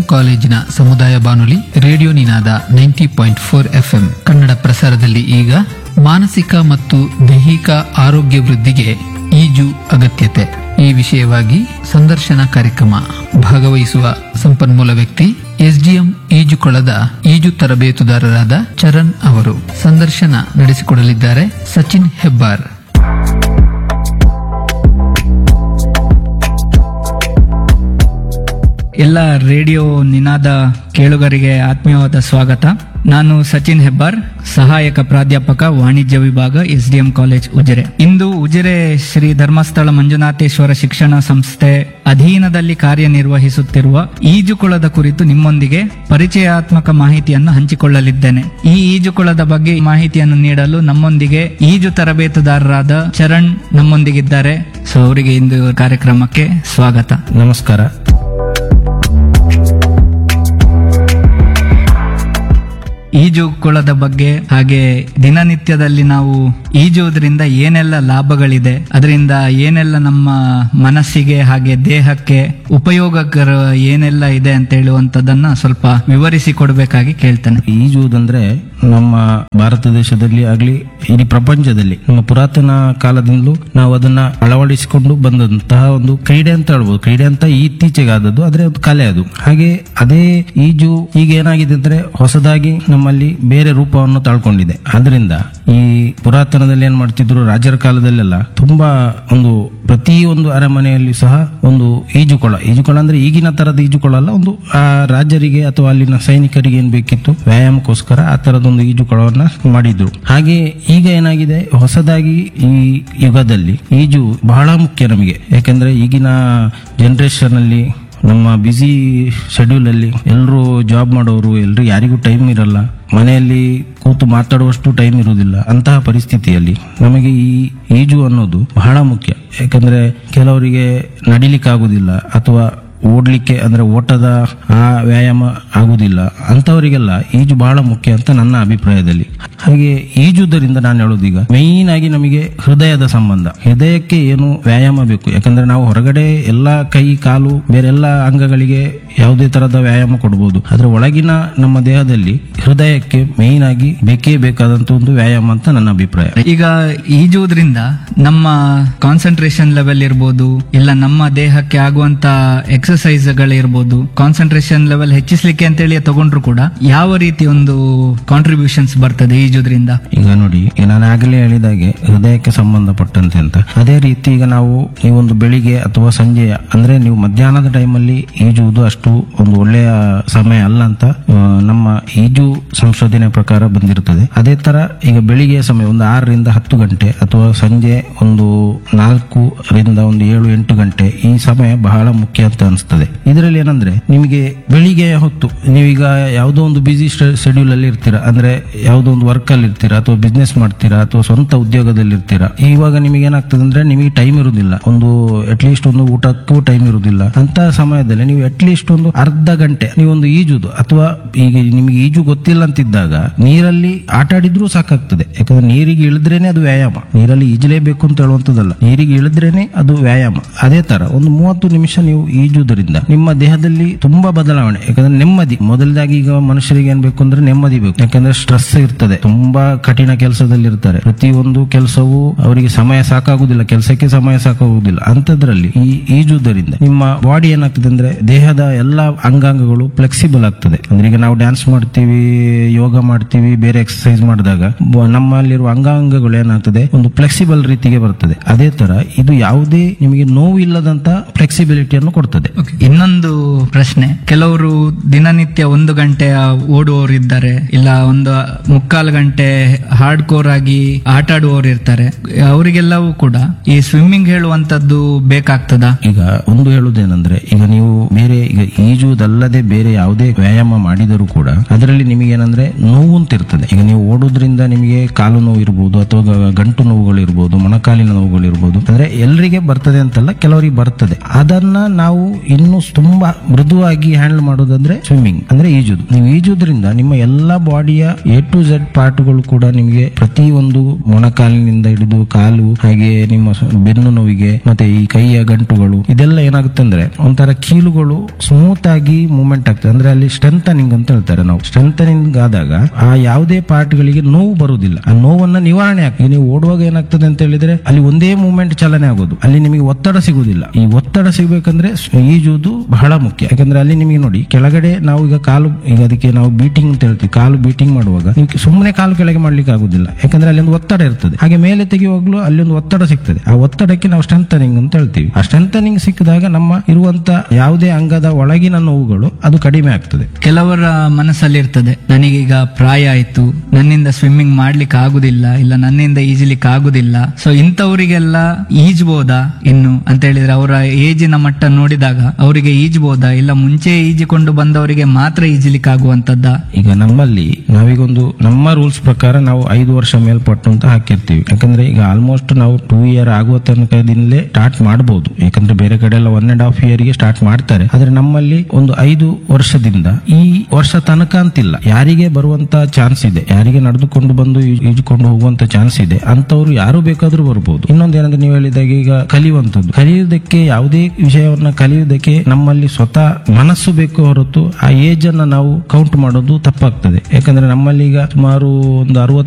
ಕಾಲೇಜಿನ ಸಮುದಾಯ ಬಾನುಲಿ radio Ninaada ninety point four FM Kannada ಪ್ರಸಾರದಲ್ಲಿ ಈಗ ಮಾನಸಿಕ ಮತ್ತು ದೈಹಿಕ ಆರೋಗ್ಯ ವೃದ್ಧಿಗೆ ಈಜು ಅಗತ್ಯತೆ ಈ ವಿಷಯವಾಗಿ ಸಂದರ್ಶನ ಕಾರ್ಯಕ್ರಮ ಭಾಗವಹಿಸುವ ಸಂಪನ್ಮೂಲ ವ್ಯಕ್ತಿ ಎಸ್ಡಿಎಂ ಈಜುಕೊಳದ ಈಜು ತರಬೇತುದಾರರಾದ ಚರಣ್ ಅವರು ಸಂದರ್ಶನ ನಡೆಸಿಕೊಡಲಿದ್ದಾರೆ ಸಚಿನ್ ಹೆಬ್ಬಾರ್ ಎಲ್ಲ ರೇಡಿಯೋ ನಿನಾದ ಕೇಳುಗರಿಗೆ ಆತ್ಮೀಯವಾದ ಸ್ವಾಗತ ನಾನು ಸಚಿನ್ ಹೆಬ್ಬಾರ್ ಸಹಾಯಕ ಪ್ರಾಧ್ಯಾಪಕ ವಾಣಿಜ್ಯ ವಿಭಾಗ ಎಸ್ಡಿಎಂ ಕಾಲೇಜ್ ಉಜಿರೆ ಇಂದು ಉಜಿರೆ ಶ್ರೀ ಧರ್ಮಸ್ಥಳ ಮಂಜುನಾಥೇಶ್ವರ ಶಿಕ್ಷಣ ಸಂಸ್ಥೆ ಅಧೀನದಲ್ಲಿ ಕಾರ್ಯನಿರ್ವಹಿಸುತ್ತಿರುವ ಈಜುಕೊಳದ ಕುರಿತು ನಿಮ್ಮೊಂದಿಗೆ ಪರಿಚಯಾತ್ಮಕ ಮಾಹಿತಿಯನ್ನು ಹಂಚಿಕೊಳ್ಳಲಿದ್ದೇನೆ ಈ ಈಜುಕೊಳದ ಬಗ್ಗೆ ಮಾಹಿತಿಯನ್ನು ನೀಡಲು ನಮ್ಮೊಂದಿಗೆ ಈಜು ತರಬೇತುದಾರರಾದ ಚರಣ್ ನಮ್ಮೊಂದಿಗಿದ್ದಾರೆ ಸೊ ಅವರಿಗೆ ಇಂದು ಕಾರ್ಯಕ್ರಮಕ್ಕೆ ಸ್ವಾಗತ ನಮಸ್ಕಾರ ಈಜು ಕೊಳದ ಬಗ್ಗೆ ಹಾಗೆ ದಿನನಿತ್ಯದಲ್ಲಿ ನಾವು ಈಜುವುದರಿಂದ ಏನೆಲ್ಲ ಲಾಭಗಳಿದೆ ಅದರಿಂದ ಏನೆಲ್ಲ ನಮ್ಮ ಮನಸ್ಸಿಗೆ ಹಾಗೆ ದೇಹಕ್ಕೆ ಉಪಯೋಗಕರ ಏನೆಲ್ಲ ಇದೆ ಅಂತ ಹೇಳುವಂತದನ್ನ ಸ್ವಲ್ಪ ವಿವರಿಸಿ ಕೊಡಬೇಕಾಗಿ ಕೇಳ್ತೇನೆ ಈಜುವುದಂದ್ರೆ ನಮ್ಮ ಭಾರತ ದೇಶದಲ್ಲಿ ಆಗ್ಲಿ ಇಡೀ ಪ್ರಪಂಚದಲ್ಲಿ ನಮ್ಮ ಪುರಾತನ ಕಾಲದಿಂದಲೂ ನಾವು ಅದನ್ನ ಅಳವಡಿಸಿಕೊಂಡು ಬಂದಂತಹ ಒಂದು ಕ್ರೀಡೆ ಅಂತ ಹೇಳ್ಬೋದು ಕ್ರೀಡೆ ಅಂತ ಇತ್ತೀಚೆಗೆ ಆದದ್ದು ಆದ್ರೆ ಒಂದು ಕಲೆ ಅದು ಹಾಗೆ ಅದೇ ಈಜು ಈಗ ಏನಾಗಿದೆ ಅಂದ್ರೆ ಹೊಸದಾಗಿ ನಮ್ಮಲ್ಲಿ ಬೇರೆ ರೂಪವನ್ನು ತಾಳ್ಕೊಂಡಿದೆ ಆದ್ರಿಂದ ಈ ಪುರಾತನದಲ್ಲಿ ಏನ್ ಮಾಡ್ತಿದ್ರು ರಾಜರ ಕಾಲದಲ್ಲೆಲ್ಲ ತುಂಬಾ ಒಂದು ಪ್ರತಿ ಒಂದು ಅರಮನೆಯಲ್ಲಿ ಸಹ ಒಂದು ಈಜುಕೊಳ ಈಜುಕೊಳ ಅಂದ್ರೆ ಈಗಿನ ತರದ ಈಜುಕೊಳ ಅಲ್ಲ ಒಂದು ಆ ರಾಜರಿಗೆ ಅಥವಾ ಅಲ್ಲಿನ ಸೈನಿಕರಿಗೆ ಏನ್ ಬೇಕಿತ್ತು ವ್ಯಾಯಾಮಕ್ಕೋಸ್ಕರ ಆ ತರದೊಂದು ಈಜುಕೊಳವನ್ನ ಮಾಡಿದ್ರು ಹಾಗೆ ಈಗ ಏನಾಗಿದೆ ಹೊಸದಾಗಿ ಈ ಯುಗದಲ್ಲಿ ಈಜು ಬಹಳ ಮುಖ್ಯ ನಮಗೆ ಯಾಕಂದ್ರೆ ಈಗಿನ ಜನರೇಷನ್ ಅಲ್ಲಿ ನಮ್ಮ ಬ್ಯುಸಿ ಶೆಡ್ಯೂಲ್ ಅಲ್ಲಿ ಎಲ್ಲರೂ ಜಾಬ್ ಮಾಡೋರು ಎಲ್ರು ಯಾರಿಗೂ ಟೈಮ್ ಇರಲ್ಲ ಮನೆಯಲ್ಲಿ ಕೂತು ಮಾತಾಡುವಷ್ಟು ಟೈಮ್ ಇರುವುದಿಲ್ಲ ಅಂತಹ ಪರಿಸ್ಥಿತಿಯಲ್ಲಿ ನಮಗೆ ಈ ಈಜು ಅನ್ನೋದು ಬಹಳ ಮುಖ್ಯ ಯಾಕಂದ್ರೆ ಕೆಲವರಿಗೆ ನಡಿಲಿಕ್ಕಾಗುದಿಲ್ಲ ಅಥವಾ ಓಡ್ಲಿಕ್ಕೆ ಅಂದ್ರೆ ಓಟದ ಆ ವ್ಯಾಯಾಮ ಆಗುದಿಲ್ಲ ಅಂತವರಿಗೆಲ್ಲ ಈಜು ಬಹಳ ಮುಖ್ಯ ಅಂತ ನನ್ನ ಅಭಿಪ್ರಾಯದಲ್ಲಿ ಹಾಗೆ ಈಜುವುದರಿಂದ ನಾನು ಹೇಳೋದೀಗ ಮೇಯ್ನ್ ಆಗಿ ನಮಗೆ ಹೃದಯದ ಸಂಬಂಧ ಹೃದಯಕ್ಕೆ ಏನು ವ್ಯಾಯಾಮ ಬೇಕು ಯಾಕಂದ್ರೆ ನಾವು ಹೊರಗಡೆ ಎಲ್ಲ ಕೈ ಕಾಲು ಬೇರೆಲ್ಲ ಅಂಗಗಳಿಗೆ ಯಾವುದೇ ತರದ ವ್ಯಾಯಾಮ ಕೊಡಬಹುದು ಆದ್ರೆ ಒಳಗಿನ ನಮ್ಮ ದೇಹದಲ್ಲಿ ಹೃದಯಕ್ಕೆ ಮೇಯ್ನ್ ಆಗಿ ಬೇಕೇ ಬೇಕಾದಂತ ಒಂದು ವ್ಯಾಯಾಮ ಅಂತ ನನ್ನ ಅಭಿಪ್ರಾಯ ಈಗ ಈಜುವುದರಿಂದ ನಮ್ಮ ಕಾನ್ಸಂಟ್ರೇಷನ್ ಲೆವೆಲ್ ಇರ್ಬೋದು ಇಲ್ಲ ನಮ್ಮ ದೇಹಕ್ಕೆ ಆಗುವಂತ ಎಕ್ಸಸೈಸ್ ಗಳಿರ್ಬೋದು ಕಾನ್ಸಂಟ್ರೇಷನ್ ಲೆವೆಲ್ ಹೆಚ್ಚಿಸ್ಲಿಕ್ಕೆ ಅಂತೇಳಿ ತಗೊಂಡ್ರು ಕೂಡ ಯಾವ ರೀತಿ ಒಂದು ಕಾಂಟ್ರಿಬ್ಯೂಷನ್ಸ್ ಬರ್ತದೆ ಈಜುದ್ರಿಂದ ಈಗ ನೋಡಿ ಈಗ ನಾನು ಆಗಲೇ ಹೇಳಿದಾಗೆ ಹೃದಯಕ್ಕೆ ಸಂಬಂಧಪಟ್ಟಂತೆ ಅಂತ ಅದೇ ರೀತಿ ಈಗ ನಾವು ನೀವೊಂದು ಬೆಳಿಗ್ಗೆ ಅಥವಾ ಸಂಜೆಯ ಅಂದ್ರೆ ನೀವು ಮಧ್ಯಾಹ್ನದ ಟೈಮಲ್ಲಿ ಈಜುವುದು ಅಷ್ಟು ಒಂದು ಒಳ್ಳೆಯ ಸಮಯ ಅಲ್ಲ ಅಂತ ಆ, ನಮ್ಮ ಈಜು ಸಂಶೋಧನೆ ಪ್ರಕಾರ ಬಂದಿರುತ್ತದೆ ಅದೇ ತರ ಈಗ ಬೆಳಿಗ್ಗೆ ಸಮಯ ಒಂದು ಆರರಿಂದ ಹತ್ತು ಗಂಟೆ ಅಥವಾ ಸಂಜೆ ಒಂದು ನಾಲ್ಕು ರಿಂದ ಒಂದು ಏಳು ಎಂಟು ಗಂಟೆ ಈ ಸಮಯ ಬಹಳ ಮುಖ್ಯ ಅಂತ ಅನಿಸ್ತದೆ ಇದರಲ್ಲಿ ಏನಂದ್ರೆ ನಿಮಗೆ ಬೆಳಿಗ್ಗೆ ಹೊತ್ತು ನೀವೀಗ ಯಾವುದೋ ಒಂದು ಬಿಸಿ ಶೆಡ್ಯೂಲ್ ಅಲ್ಲಿ ಇರ್ತೀರಾ ಅಂದ್ರೆ ಯಾವುದೋ ಒಂದು ವರ್ಕ್ ಅಲ್ಲಿ ಇರ್ತೀರಾ ಅಥವಾ ಬಿಸ್ನೆಸ್ ಮಾಡ್ತೀರಾ ಅಥವಾ ಸ್ವಂತ ಉದ್ಯೋಗದಲ್ಲಿ ಇರ್ತೀರಾ ಇವಾಗ ನಿಮಗೆ ಏನಾಗ್ತದೆ ಅಂದ್ರೆ ನಿಮಗೆ ಟೈಮ್ ಇರುವುದಿಲ್ಲ ಒಂದು ಅಟ್ಲೀಸ್ಟ್ ಒಂದು ಊಟಕ್ಕೂ ಟೈಮ್ ಇರುವುದಿಲ್ಲ ಅಂತ ಸಮಯದಲ್ಲಿ ನೀವು ಅಟ್ಲೀಸ್ಟ್ ಒಂದು ಅರ್ಧ ಗಂಟೆ ನೀವೊಂದು ಈಜುದು ಅಥವಾ ಈಗ ನಿಮಗೆ ಈಜು ಗೊತ್ತಿಲ್ಲ ಅಂತಿದ್ದಾಗ ನೀರಲ್ಲಿ ಆಟ ಆಡಿದ್ರೂ ಸಾಕಾಗ್ತದೆ ಯಾಕಂದ್ರೆ ನೀರಿಗೆ ಇಳಿದ್ರೇನೆ ಅದು ವ್ಯಾಯಾಮ ನೀರಲ್ಲಿ ಈಜಲೇಬೇಕು ಅಂತ ಹೇಳುವಂತದ್ದಲ್ಲ ನೀರಿಗೆ ಇಳಿದ್ರೇನೆ ಅದು ವ್ಯಾಯಾಮ ಅದೇ ತರ ಒಂದು ಮೂವತ್ತು ನಿಮಿಷ ನೀವು ಈಜುವುದರಿಂದ ನಿಮ್ಮ ದೇಹದಲ್ಲಿ ತುಂಬಾ ಬದಲಾವಣೆ ಯಾಕಂದ್ರೆ ನೆಮ್ಮದಿ ಮೊದಲದಾಗಿ ಈಗ ಮನುಷ್ಯರಿಗೆ ಏನ್ ಬೇಕು ಅಂದ್ರೆ ನೆಮ್ಮದಿ ಬೇಕು ಯಾಕಂದ್ರೆ ಸ್ಟ್ರೆಸ್ ಇರ್ತದೆ ತುಂಬಾ ಕಠಿಣ ಕೆಲಸದಲ್ಲಿ ಇರ್ತಾರೆ ಪ್ರತಿಯೊಂದು ಕೆಲಸವು ಅವರಿಗೆ ಸಮಯ ಸಾಕಾಗುದಿಲ್ಲ ಕೆಲಸಕ್ಕೆ ಸಮಯ ಸಾಕಾಗುವುದಿಲ್ಲ ಅಂತದ್ರಲ್ಲಿ ಈ ಈಜುವುದರಿಂದ ನಿಮ್ಮ ಬಾಡಿ ಏನಾಗ್ತದೆ ಅಂದ್ರೆ ದೇಹದ ಎಲ್ಲಾ ಅಂಗಾಂಗಗಳು ಫ್ಲೆಕ್ಸಿಬಲ್ ಆಗ್ತದೆ ಅಂದ್ರೆ ಈಗ ನಾವು ಡ್ಯಾನ್ಸ್ ಮಾಡ್ತೀವಿ ಯೋಗ ಮಾಡ್ತೀವಿ ಬೇರೆ ಎಕ್ಸರ್ಸೈಸ್ ಮಾಡಿದಾಗ ಬ- ನಮ್ಮಲ್ಲಿರುವ ಅಂಗಾಂಗಗಳು ಏನಾಗ್ತದೆ ಒಂದು ಫ್ಲೆಕ್ಸಿಬಲ್ ರೀತಿಗೆ ಬರ್ತದೆ ಅದೇ ತರ ಇದು ಯಾವುದೇ ನಿಮಗೆ ನೋವು ಇಲ್ಲದಂತ ಫ್ಲೆಕ್ಸಿಬಿಲಿಟಿಯನ್ನು ಕೊಡ್ತದೆ ಇನ್ನೊಂದು ಪ್ರಶ್ನೆ ಕೆಲವರು ದಿನನಿತ್ಯ ಒಂದು ಗಂಟೆ ಓಡುವವರು ಇದ್ದಾರೆ ಇಲ್ಲ ಒಂದು ಮುಕ್ಕಾಲು ಗಂಟೆ ಹಾರ್ಡ್ ಕೋರ್ ಆಗಿ ಆಟ ಆಡುವವರು ಇರ್ತಾರೆ ಅವರಿಗೆಲ್ಲವೂ ಕೂಡ ಈ ಸ್ವಿಮ್ಮಿಂಗ್ ಹೇಳುವಂತದ್ದು ಬೇಕಾಗ್ತದಾ ಈಗ ಒಂದು ಹೇಳುವುದೇನೆಂದ್ರೆ ಈಗ ನೀವು ಬೇರೆ ಈಗ ಈಜುವುದಲ್ಲದೆ ಬೇರೆ ಯಾವುದೇ ವ್ಯಾಯಾಮ ಮಾಡಿದರೂ ಕೂಡ ಅದರಲ್ಲಿ ನಿಮಗೆ ಏನಂದ್ರೆ ನೋವು ಅಂತ ಇರ್ತದೆ ಈಗ ನೀವು ಓಡೋದ್ರಿಂದ ನಿಮಗೆ ಕಾಲು ನೋವು ಇರ್ಬೋದು ಅಥವಾ ಗ- ಗಂಟು ನೋವುಗಳು ಇರ್ಬೋದು ಮೊಣಕಾಲಿನ ನೋವುಗಳು ಇರ್ಬೋದು ಅಂದ್ರೆ ಎಲ್ಲರಿಗೆ ಬರ್ತದೆ ಅಂತಲ್ಲ ಕೆಲವರಿಗೆ ಬರ್ತದೆ ಅದನ್ನ ನಾವು ಇನ್ನು ತುಂಬಾ ಮೃದುವಾಗಿ ಹ್ಯಾಂಡಲ್ ಮಾಡೋದಂದ್ರೆ ಸ್ವಿಮ್ಮಿಂಗ್ ಅಂದ್ರೆ ಈಜುದು ನೀವು ಈಜುದ್ರಿಂದ ನಿಮ್ಮ ಎಲ್ಲಾ ಬಾಡಿಯ ಎ ಟು ಝೆಡ್ ಪಾರ್ಟ್ಗಳು ಕೂಡ ನಿಮಗೆ ಪ್ರತಿ ಒಂದು ಮೊಣಕಾಲಿನಿಂದ ಹಿಡಿದು ಕಾಲು ಹಾಗೆ ನಿಮ್ಮ ಸ- ಬೆನ್ನು ನೋವಿಗೆ ಮತ್ತೆ ಈ ಕೈಯ ಗಂಟುಗಳು ಇದೆಲ್ಲ ಏನಾಗುತ್ತೆ ಅಂದ್ರೆ ಒಂಥರ ಕೀಲುಗಳು ಸ್ಮೂತ್ ಆಗಿ ಮೂವ್ಮೆಂಟ್ ಆಗ್ತದೆ ಅಂದ್ರೆ ಅಲ್ಲಿ ಸ್ಟ್ರೆಂಥನಿಂಗ್ ಅಂತ ಹೇಳ್ತಾರೆ ನಾವು ಸ್ಟ್ರೆಂಥನಿಂಗ್ ಆದಾಗ ಆ ಯಾವುದೇ ಪಾರ್ಟ್ ಗಳಿಗೆ ನೋವು ಬರುವುದಿಲ್ಲ ಆ ನೋವನ್ನ ನಿವಾರಣೆ ಆಗ್ತದೆ ನೀವು ಓಡುವಾಗ ಏನಾಗ್ತದೆ ಅಂತ ಹೇಳಿದ್ರೆ ಅಲ್ಲಿ ಒಂದೇ ಮೂವ್ಮೆಂಟ್ ಚಾಲನೆ ಆಗೋದು ಅಲ್ಲಿ ನಿಮಗೆ ಒತ್ತಡ ಸಿಗುವುದಿಲ್ಲ ಈ ಒತ್ತಡ ಸಿಗಬೇಕಂದ್ರೆ ಸ್- ಈಜುವುದು ಬಹಳ ಮುಖ್ಯ ಯಾಕಂದ್ರೆ ಅಲ್ಲಿ ನಿಮಗೆ ನೋಡಿ ಕೆಳಗಡೆ ನಾವು ಈಗ ಕಾಲು ಈಗ ಅದಕ್ಕೆ ನಾವು ಬೀಟಿಂಗ್ ಅಂತ ಹೇಳ್ತೀವಿ ಕಾಲು ಬೀಟಿಂಗ್ ಮಾಡುವಾಗ ನೀವು ಸುಮ್ಮನೆ ಕಾಲು ಕೆಳಗೆ ಮಾಡ್ಲಿಕ್ಕೆ ಆಗುದಿಲ್ಲ ಯಾಕಂದ್ರೆ ಅಲ್ಲಿ ಒಂದು ಒತ್ತಡ ಇರ್ತದೆ ಹಾಗೆ ಮೇಲೆ ತೆಗೆಯುವಾಗಲೂ ಅಲ್ಲಿ ಒಂದು ಒತ್ತಡ ಸಿಗ್ತದೆ ಆ ಒತ್ತಡಕ್ಕೆ ನಾವು ಸ್ಟ್ರೆಂಥನಿಂಗ್ ಅಂತ ಹೇಳ್ತೀವಿ ಆ ಸ್ಟ್ರೆಂಥನಿಂಗ್ ಸಿಕ್ಕಿದಾಗ ನಮ್ಮ ಇರುವಂತ ಯಾವುದೇ ಅಂಗದ ಒಳಗಿನ ನೋವುಗಳು ಅದು ಕಡಿಮೆ ಆಗ್ತದೆ ಕೆಲವರ ಮನಸ್ಸಲ್ಲಿ ಇರ್ತದೆ ನನಗೀಗ ಪ್ರಾಯ ಆಯ್ತು ನನ್ನಿಂದ ಸ್ವಿಮ್ಮಿಂಗ್ ಮಾಡ್ಲಿಕ್ಕೆ ಆಗುದಿಲ್ಲ ಇಲ್ಲ ನನ್ನಿಂದ ಈಜಲಿಕ್ಕೆ ಆಗುದಿಲ್ಲ ಸೊ ಇಂಥವರಿಗೆಲ್ಲ ಈಜ್ಬೋದಾ ಇನ್ನು ಅಂತ ಹೇಳಿದ್ರೆ ಅವರ ಏಜಿನ ಮಟ್ಟ ನೋಡಿದಾಗ ಅವರಿಗೆ ಈಜ್ಬೋದಾ ಇಲ್ಲ ಮುಂಚೆ ಈಜಿಕೊಂಡು ಬಂದವರಿಗೆ ಮಾತ್ರ ಈಜಲಿಕ್ಕೆ ಆಗುವಂತದ್ದ ಈಗ ನಮ್ಮಲ್ಲಿ ನಾವೀಗೊಂದು ನಮ್ಮ ರೂಲ್ಸ್ ಪ್ರಕಾರ ನಾವು ಐದು ವರ್ಷ ಮೇಲ್ಪಟ್ಟು ಅಂತ ಹಾಕಿರ್ತೀವಿ ಯಾಕಂದ್ರೆ ಈಗ ಆಲ್ಮೋಸ್ಟ್ ನಾವು ಟೂ ಇಯರ್ ಆಗುವ ತನಕದಿಂದಲೇ ಸ್ಟಾರ್ಟ್ ಮಾಡಬಹುದು ಯಾಕಂದ್ರೆ ಬೇರೆ ಕಡೆ ಎಲ್ಲ ಒನ್ ಅಂಡ್ ಹಾಫ್ ಇಯರ್ ಗೆ ಸ್ಟಾರ್ಟ್ ಮಾಡ್ತಾರೆ ಆದ್ರೆ ನಮ್ಮಲ್ಲಿ ಒಂದು ಐದು ವರ್ಷದಿಂದ ಈ ವರ್ಷ ತನಕ ಅಂತಿಲ್ಲ ಯಾರಿಗೆ ಬರುವಂತ ಚಾನ್ಸ್ ಇದೆ ಯಾರಿಗೆ ನಡೆದುಕೊಂಡು ಬಂದು ಈ- ಈಜುಕೊಂಡು ಹೋಗುವಂತ ಚಾನ್ಸ್ ಇದೆ ಅಂತವ್ರು ಯಾರು ಬೇಕಾದ್ರೂ ಬರ್ಬೋದು ಇನ್ನೊಂದೇನಂದ್ರೆ ನೀವು ಹೇಳಿದಾಗ ಈಗ ಕಲಿಯುವಂತದ್ದು ಕಲಿಯುವುದಕ್ಕೆ ಯಾವುದೇ ವಿಷಯವನ್ನ ಕಲಿಯುವುದಕ್ಕೆ ನಮ್ಮಲ್ಲಿ ಸ್ವತಃ ಮನಸ್ಸು ಬೇಕು ಹೊರತು ಆ ಏಜ್ ಅನ್ನ ನಾವು ಕೌಂಟ್ ಮಾಡೋದು ತಪ್ಪಾಗ್ತದೆ ಯಾಕಂದ್ರೆ ನಮ್ಮಲ್ಲಿ ಈಗ ಸುಮಾರು ಒಂದು ಅರವತ್ತು